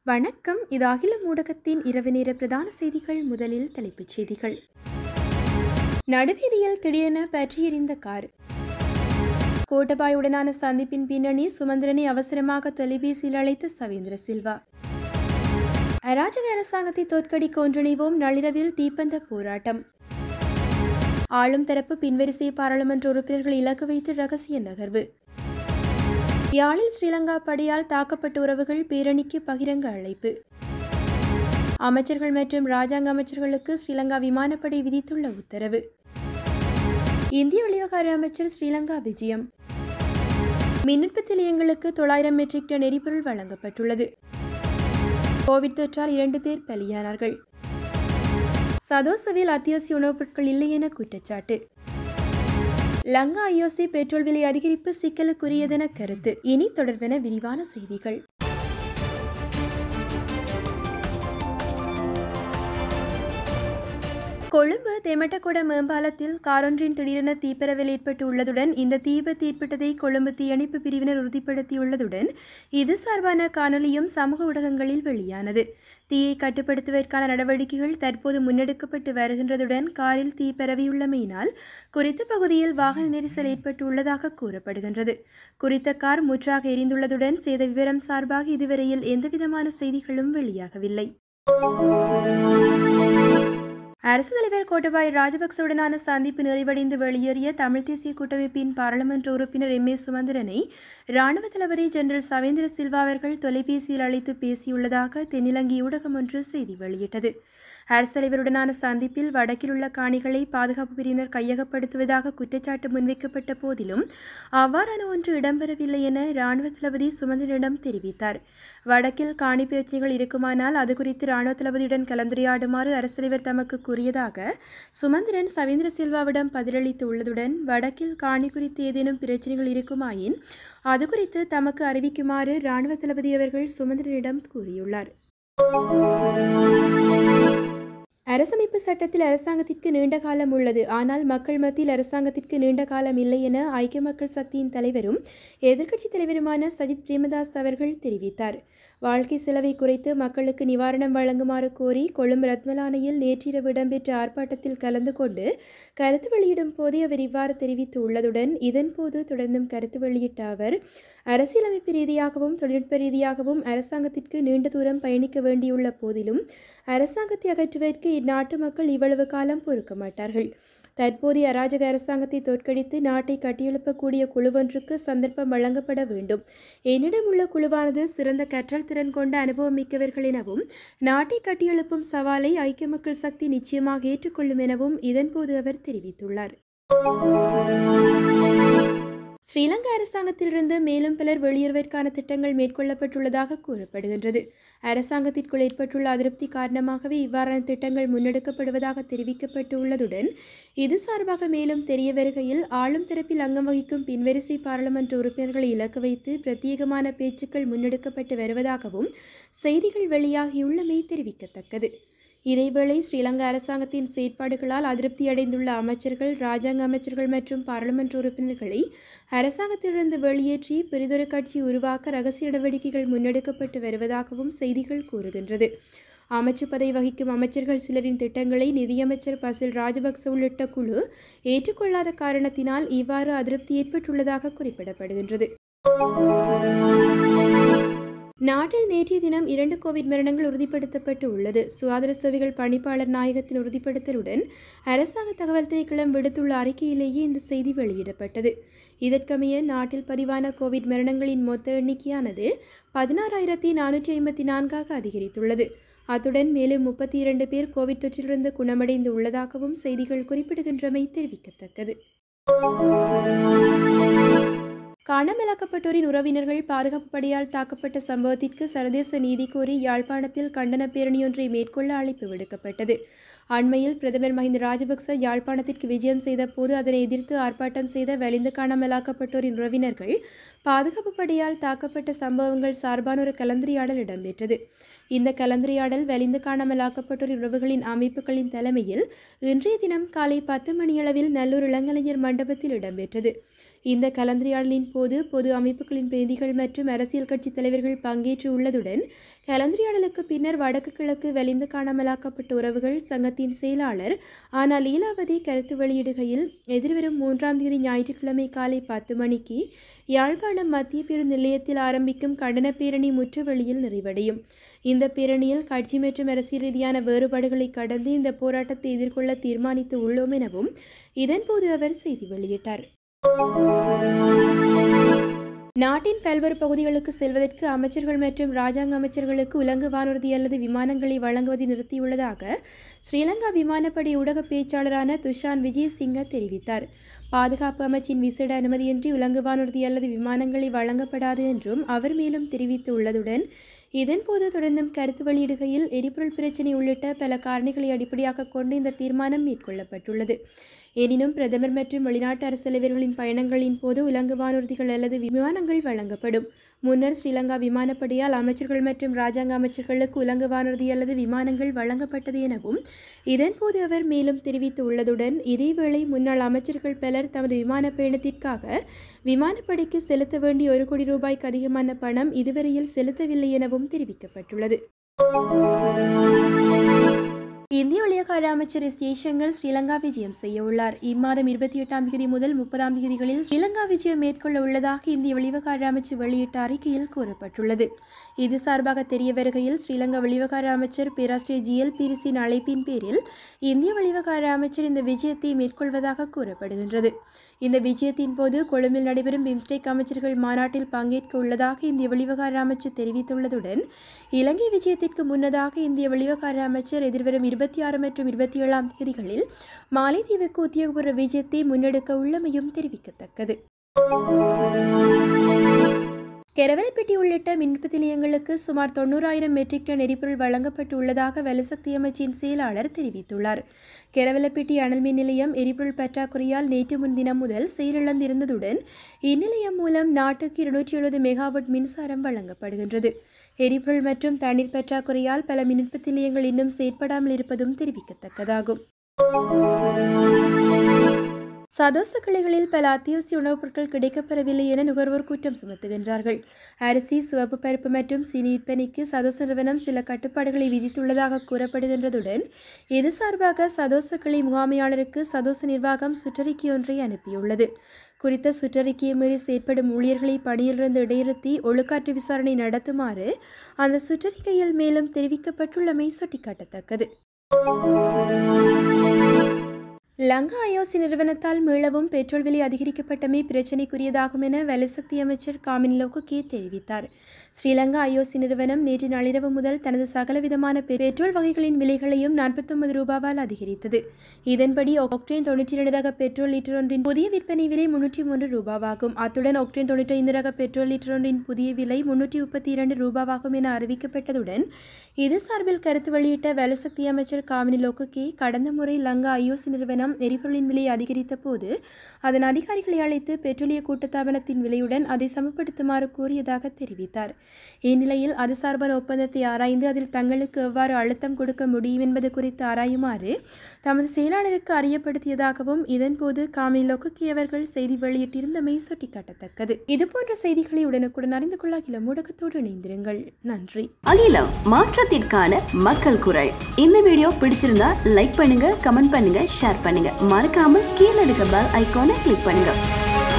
வணக்கம் இது அகில ஊடகத்தின் இரவு நேர பிரதான செய்திகள் முதலில் தலைப்புச் செய்திகள் நடுவீதியில் திடீரென பற்றியெறிந்த கார் கோட்டபாயுடனான சந்திப்பின் பின்னணி சுமந்திரனை அவசரமாக தொலைபேசியில் அழைத்த சவேந்திர சில்வா அராஜக அரசாங்கத்தை தோற்கடிக்க ஒன்றிணைவோம் நள்ளிரவில் தீப்பந்த போராட்டம் ஆளும் தரப்பு பின்வரிசை பாராளுமன்ற உறுப்பினர்கள் இலக்கு வைத்து ரகசிய நகர்வு யாழில் ஸ்ரீலங்கா படையால் தாக்கப்பட்ட உறவுகள் பேரணிக்கு பகிரங்க அழைப்பு அமைச்சர்கள் மற்றும் ராஜாங்க அமைச்சர்களுக்கு ஸ்ரீலங்கா விமானப்படை விதித்துள்ள உத்தரவு இந்திய வெளிவகார அமைச்சர் ஸ்ரீலங்கா விஜயம் மின் உற்பத்தி நிலையங்களுக்கு தொள்ளாயிரம் மெட்ரிக் டன் எரிபொருள் வழங்கப்பட்டுள்ளது கோவிட் தொற்றால் இரண்டு பேர் பலியானார்கள் சதோசவில் அத்தியாவசிய உணவுப் பொருட்கள் இல்லை என குற்றச்சாட்டு லங்கா ஐஓசி பெட்ரோல் விலை அதிகரிப்பு சிக்கலுக்குரியதென கருத்து இனி தொடர்பென விரிவான செய்திகள் கொழும்பு தெமட்டகொட மேம்பாலத்தில் காரொன்றின் திடீரென தீப்பரவல் ஏற்பட்டு உள்ளதுடன் இந்த தீ விபத்து ஏற்பட்டதை கொழும்பு தீயணைப்பு பிரிவினர் உறுதிப்படுத்தியுள்ளதுடன் இது சார்பான காணொலியும் சமூக ஊடகங்களில் வெளியானது தீயை கட்டுப்படுத்துவதற்கான நடவடிக்கைகள் தற்போது முன்னெடுக்கப்பட்டு வருகின்றதுடன் காரில் தீ பரவியுள்ளமையினால் குறித்த பகுதியில் வாகன நெரிசல் ஏற்பட்டுள்ளதாக கூறப்படுகின்றது குறித்த கார் முற்றாக எரிந்துள்ளதுடன் சேத விவரம் சார்பாக இதுவரையில் எந்தவிதமான செய்திகளும் வெளியாகவில்லை அரசு தலைவர் கோட்டபாய் ராஜபக்சவுடனான சந்திப்பு நிறைவடைந்து வெளியேறிய தமிழ் தேசிய கூட்டமைப்பின் பாராளுமன்ற உறுப்பினர் எம் ஏ சுமந்திரனை ராணுவ தளபதி ஜெனரல் சவேந்திர சில்வா அவர்கள் தொலைபேசியில் அழைத்து பேசியுள்ளதாக தென்னிலங்கை ஊடகம் ஒன்று செய்தி வெளியிட்டது அரசு தலைவருடனான சந்திப்பில் வடக்கில் உள்ள காணிகளை பாதுகாப்பு பிரிவினர் கையகப்படுத்துவதாக குற்றச்சாட்டு முன்வைக்கப்பட்ட போதிலும் அவ்வாறான ஒன்று இடம்பெறவில்லை என ராணுவ தளபதி சுமந்திரனிடம் தெரிவித்தார் வடக்கில் காணி பிரச்சனைகள் இருக்குமானால் அது குறித்து ராணுவ தளபதியுடன் கலந்துரையாடுமாறு அரசு தலைவர் தமக்கு கூறியதாக சுமந்திரன் சவேந்திர சில்வாவிடம் பதிலளித்து உள்ளதுடன் வடக்கில் காணி குறித்து ஏதேனும் பிரச்சனைகள் இருக்குமாயின் அது குறித்து தமக்கு அறிவிக்குமாறு ராணுவ தளபதி அவர்கள் சுமந்திரனிடம் கூறியுள்ளார் அரசமைப்பு சட்டத்தில் அரசாங்கத்திற்கு நீண்ட காலம் உள்ளது ஆனால் மக்கள் மத்தியில் அரசாங்கத்திற்கு நீண்ட காலம் இல்லை என ஐக்கிய மக்கள் சக்தியின் தலைவரும் எதிர்க்கட்சித் தலைவருமான சஜித் பிரேமதாஸ் அவர்கள் தெரிவித்தார் வாழ்க்கை செலவை குறைத்து மக்களுக்கு நிவாரணம் வழங்குமாறு கோரி கொழும்பு ரத்மலானையில் நேற்றிரவு இடம்பெற்ற ஆர்ப்பாட்டத்தில் கலந்து கொண்டு கருத்து வெளியிடும் போதே அவர் இவ்வாறு தெரிவித்து உள்ளதுடன் இதன்போது தொடர்ந்தும் கருத்து வெளியிட்ட அவர் அரசியலமைப்பு ரீதியாகவும் தொழில்நுட்ப ரீதியாகவும் அரசாங்கத்திற்கு நீண்ட தூரம் பயணிக்க வேண்டியுள்ள போதிலும் அரசாங்கத்தை அகற்றுவதற்கு இந்நாட்டு மக்கள் இவ்வளவு காலம் பொறுக்க மாட்டார்கள் தற்போதைய அராஜக அரசாங்கத்தை தோற்கடித்து நாட்டை கட்டியெழுப்பக்கூடிய குழுவொன்றுக்கு சந்தர்ப்பம் வழங்கப்பட வேண்டும் என்னிடம் உள்ள குழுவானது சிறந்த கற்றல் திறன் கொண்ட அனுபவம் மிக்கவர்கள் எனவும் நாட்டை கட்டியெழுப்பும் சவாலை ஐக்கிய மக்கள் சக்தி நிச்சயமாக ஏற்றுக்கொள்ளும் எனவும் இதன்போது அவர் தெரிவித்துள்ளார் ஸ்ரீலங்கா அரசாங்கத்திலிருந்து மேலும் பலர் வெளியேறுவதற்கான திட்டங்கள் மேற்கொள்ளப்பட்டுள்ளதாக கூறப்படுகின்றது அரசாங்கத்திற்குள் ஏற்பட்டுள்ள அதிருப்தி காரணமாகவே இவ்வாறான திட்டங்கள் முன்னெடுக்கப்படுவதாக தெரிவிக்கப்பட்டுள்ளதுடன் இது சார்பாக மேலும் தெரிய வருகையில் ஆளும் தரப்பில் அங்கம் வகிக்கும் பின்வரிசை பாராளுமன்ற உறுப்பினர்களை இலக்கு வைத்து பிரத்யேகமான பேச்சுக்கள் முன்னெடுக்கப்பட்டு வருவதாகவும் செய்திகள் வெளியாகியுள்ளமை தெரிவிக்கத்தக்கது இதேவேளை ஸ்ரீலங்கா அரசாங்கத்தின் செயற்பாடுகளால் அதிருப்தி அடைந்துள்ள அமைச்சர்கள் ராஜாங்க அமைச்சர்கள் மற்றும் பாராளுமன்ற உறுப்பினர்களை அரசாங்கத்திலிருந்து வெளியேற்றி பெரிதொரு கட்சி உருவாக்க ரகசிய நடவடிக்கைகள் முன்னெடுக்கப்பட்டு வருவதாகவும் செய்திகள் கூறுகின்றது அமைச்சு பதவி வகிக்கும் அமைச்சர்கள் சிலரின் திட்டங்களை நிதியமைச்சர் பசில் ராஜபக்ச உள்ளிட்ட குழு ஏற்றுக்கொள்ளாத காரணத்தினால் இவ்வாறு அதிருப்தி ஏற்பட்டுள்ளதாக குறிப்பிடப்படுகின்றது நாட்டில் நேற்றைய தினம் இரண்டு கோவிட் மரணங்கள் உறுதிப்படுத்தப்பட்டு உள்ளது சுகாதார சேவைகள் பணிப்பாளர் நாயகத்தின் உறுதிப்படுத்தலுடன் அரசாங்க தகவல் திணைக்களம் விடுத்துள்ள அறிக்கையிலேயே இந்த செய்தி வெளியிடப்பட்டது இதற்கமைய நாட்டில் பதிவான கோவிட் மரணங்களின் மொத்த எண்ணிக்கையானது பதினாறாயிரத்தி நானூற்றி ஐம்பத்தி நான்காக அதிகரித்துள்ளது அத்துடன் மேலும் முப்பத்தி இரண்டு பேர் கோவிட் தொற்றிலிருந்து குணமடைந்து உள்ளதாகவும் செய்திகள் குறிப்பிடுகின்றமை தெரிவிக்கத்தக்கது காணாமலாக்கப்பட்டோரின் உறவினர்கள் பாதுகாப்பு படையால் தாக்கப்பட்ட சம்பவத்திற்கு சர்வதேச நீதி கோரி யாழ்ப்பாணத்தில் கண்டன பேரணியொன்றை மேற்கொள்ள அழைப்பு விடுக்கப்பட்டது அண்மையில் பிரதமர் மஹிந்த ராஜபக்ச யாழ்ப்பாணத்திற்கு விஜயம் செய்த போது அதனை எதிர்த்து ஆர்ப்பாட்டம் செய்த வலிந்து காணாமலாக்கப்பட்டோரின் உறவினர்கள் பாதுகாப்பு படையால் தாக்கப்பட்ட சம்பவங்கள் சார்பான ஒரு கலந்துரையாடல் இடம்பெற்றது இந்த கலந்துரையாடல் வலிந்து காணாமலாக்கப்பட்டோரின் உறவுகளின் அமைப்புகளின் தலைமையில் இன்றைய தினம் காலை பத்து மணியளவில் நல்லூர் இளங்கலைஞர் மண்டபத்தில் இடம்பெற்றது இந்த கலந்துரையாடலின் போது பொது அமைப்புகளின் பிரதிகள் மற்றும் அரசியல் கட்சி தலைவர்கள் பங்கேற்று உள்ளதுடன் கலந்துரையாடலுக்கு பின்னர் வடக்கு கிழக்கு வெளிந்து காணாமலாக்கப்பட்ட உறவுகள் சங்கத்தின் செயலாளர் ஆனால் லீலாவதி கருத்து வெளியிடுகையில் எதிர்வரும் மூன்றாம் தேதி ஞாயிற்றுக்கிழமை காலை பத்து மணிக்கு யாழ்ப்பாணம் மத்திய பேருந்து நிலையத்தில் ஆரம்பிக்கும் கண்டன பேரணி முற்றுவெளியில் நிறைவடையும் இந்த பேரணியில் கட்சி மற்றும் அரசியல் ரீதியான வேறுபாடுகளை கடந்து இந்த போராட்டத்தை எதிர்கொள்ள தீர்மானித்து உள்ளோம் எனவும் இதன்போது அவர் செய்தி வெளியிட்டார் நாட்டின் பல்வேறு பகுதிகளுக்கு செல்வதற்கு அமைச்சர்கள் மற்றும் ராஜாங்க அமைச்சர்களுக்கு உலங்கு வானூர்தி அல்லது விமானங்களை வழங்குவதை நிறுத்தியுள்ளதாக ஸ்ரீலங்கா விமானப்படை ஊடக பேச்சாளரான துஷான் விஜய் சிங்க தெரிவித்தார் பாதுகாப்பு அமைச்சின் விசேட அனுமதியின்றி உலங்கு வானூர்தி அல்லது விமானங்களை வழங்கப்படாது என்றும் அவர் மேலும் தெரிவித்துள்ளதுடன் இதன்போது தொடர்ந்தும் கருத்து வெளியிடுகையில் எரிபொருள் பிரச்சினை உள்ளிட்ட பல காரணிகளை அடிப்படையாக கொண்டு இந்த தீர்மானம் மேற்கொள்ளப்பட்டுள்ளது எனினும் பிரதமர் மற்றும் வெளிநாட்டு அரசு தலைவர்களின் பயணங்களின் போது உலங்கு வானூர்திகள் அல்லது விமானங்கள் வழங்கப்படும் முன்னர் ஸ்ரீலங்கா விமானப்படையால் அமைச்சர்கள் மற்றும் ராஜாங்க அமைச்சர்களுக்கு உலங்கு வானூர்தி அல்லது விமானங்கள் வழங்கப்பட்டது எனவும் இதன்போது அவர் மேலும் தெரிவித்துள்ளதுடன் இதேவேளை முன்னாள் அமைச்சர்கள் பலர் தமது விமான பயணத்திற்காக விமானப்படைக்கு செலுத்த வேண்டிய ஒரு கோடி ரூபாய்க்கு அதிகமான பணம் இதுவரையில் செலுத்தவில்லை எனவும் தெரிவிக்கப்பட்டுள்ளது இந்திய வெளியகார அமைச்சர் எஸ் ஜெய்சங்கர் ஸ்ரீலங்கா விஜயம் செய்ய உள்ளார் இம்மாதம் இருபத்தி எட்டாம் தேதி முதல் முப்பதாம் தேதிகளில் ஸ்ரீலங்கா விஜயம் மேற்கொள்ள உள்ளதாக இந்திய வெளிவகார அமைச்சு வெளியிட்ட அறிக்கையில் கூறப்பட்டுள்ளது இது சார்பாக தெரிய வருகையில் ஸ்ரீலங்கா வெளிவகார அமைச்சர் பேராசிரியர் ஜி எல் பீரிஸின் அழைப்பின் பேரில் இந்திய வெளிவகார அமைச்சர் இந்த விஜயத்தை மேற்கொள்வதாக கூறப்படுகின்றது இந்த விஜயத்தின் போது கொழும்பில் நடைபெறும் பிம்ஸ்டெக் அமைச்சர்கள் மாநாட்டில் பங்கேற்க உள்ளதாக இந்திய வெளிவகார அமைச்சு தெரிவித்துள்ளதுடன் இலங்கை விஜயத்திற்கு முன்னதாக இந்திய வெளிவகார அமைச்சர் எதிர்வரும் இருபத்தி ஆறு மற்றும் இருபத்தி ஏழாம் தேதிகளில் மாலைதீவுக்கு உத்தியோகபூர்வ விஜயத்தை முன்னெடுக்க உள்ளமையும் தெரிவிக்கத்தக்கது கெரவலைப்பட்டி உள்ளிட்ட மின் உற்பத்தி நிலையங்களுக்கு சுமார் தொண்ணூறாயிரம் மெட்ரிக் டன் எரிபொருள் வழங்கப்பட்டு உள்ளதாக வலுசக்தி அமைச்சின் செயலாளர் தெரிவித்துள்ளார் கெரவலப்பட்டி அனல் மின் நிலையம் எரிபொருள் பற்றாக்குறையால் நேற்று முன்தினம் முதல் செயலிழந்திருந்ததுடன் இந்நிலையம் மூலம் நாட்டுக்கு இருநூற்றி எழுபது மெகாவாட் மின்சாரம் வழங்கப்படுகின்றது எரிபொருள் மற்றும் தண்ணீர் பற்றாக்குறையால் பல மின் உற்பத்தி நிலையங்கள் இன்னும் செயற்படாமல் இருப்பதும் தெரிவிக்கத்தக்கதாகும் சதோச கிளைகளில் பல அத்தியாவசிய உணவுப் பொருட்கள் கிடைக்கப்பெறவில்லை என நுகர்வோர் குற்றம் சுமத்துகின்றார்கள் அரிசி சிவப்பு பருப்பு மற்றும் சீனி விற்பனைக்கு சதோச நிறுவனம் சில கட்டுப்பாடுகளை விதித்துள்ளதாக கூறப்படுகின்றதுடன் இது சார்பாக சதோச கிளை முகாமையாளருக்கு சதோச நிர்வாகம் சுற்றறிக்கை ஒன்றை அனுப்பியுள்ளது குறித்த சுற்றறிக்கையை மீறி செயற்படும் ஊழியர்களை பணியிலிருந்து இடைநிறுத்தி ஒழுக்காற்று விசாரணை நடத்துமாறு அந்த சுற்றறிக்கையில் மேலும் தெரிவிக்கப்பட்டுள்ளமை சுட்டிக்காட்டத்தக்கது லங்கா ஐஓசி நிறுவனத்தால் மீளவும் பெட்ரோல் விலை அதிகரிக்கப்பட்டமை பிரச்சினைக்குரியதாகும் என வலுசக்தி அமைச்சர் காமின் லோகுகே தெரிவித்தார் ஸ்ரீலங்கா ஐஓசி நிறுவனம் நேற்று நள்ளிரவு முதல் தனது சகலவிதமான பெட்ரோல் வகைகளின் விலைகளையும் நாற்பத்தொன்பது ரூபாவால் அதிகரித்தது இதன்படி ஒக்டேன் தொண்ணூற்றி இரண்டு ரக பெட்ரோல் லிட்டர் ஒன்றின் புதிய விற்பனை விலை முன்னூற்றி மூன்று ரூபாவாகும் அத்துடன் ஒக்டேன் தொண்ணூற்றி ஐந்து ரக பெட்ரோல் லிட்டர் ஒன்றின் புதிய விலை முன்னூற்றி முப்பத்தி இரண்டு ரூபாவாகும் என அறிவிக்கப்பட்டதுடன் இது சார்பில் கருத்து வெளியிட்ட வலுசக்தி அமைச்சர் காமினி லோகுகே கடந்த முறை லங்கா ஐஓசி நிறுவனம் எரிபொருளின் விலையை அதிகரித்த போது அதன் அதிகாரிகளை அழைத்து பெட்ரோலிய கூட்டுத்தாபனத்தின் விலையுடன் அதை சமப்படுத்துமாறு கூறியதாக தெரிவித்தார் இந்நிலையில் அது சார்பான ஒப்பந்தத்தை ஆராய்ந்து அதில் தங்களுக்கு எவ்வாறு அழுத்தம் கொடுக்க முடியும் என்பது குறித்து ஆராயுமாறு தமது செயலாளருக்கு அறியப்படுத்தியதாகவும் இதன்போது காமினி லொக்குக்கி அவர்கள் செய்தி வெளியிட்டிருந்தமை சுட்டிக்காட்டத்தக்கது இதுபோன்ற செய்திகளை உடனுக்குடன் அறிந்து கொள்ள அகில ஊடகத்தோடு இணைந்திருங்கள் நன்றி அகிலம் மாற்றத்திற்கான மக்கள் குரல் இந்த வீடியோ பிடிச்சிருந்தா லைக் பண்ணுங்க கமெண்ட் பண்ணுங்க ஷேர் பண்ணுங்க மறக்காம கீழே இருக்க பெல் ஐகானை கிளிக் பண்ணுங்க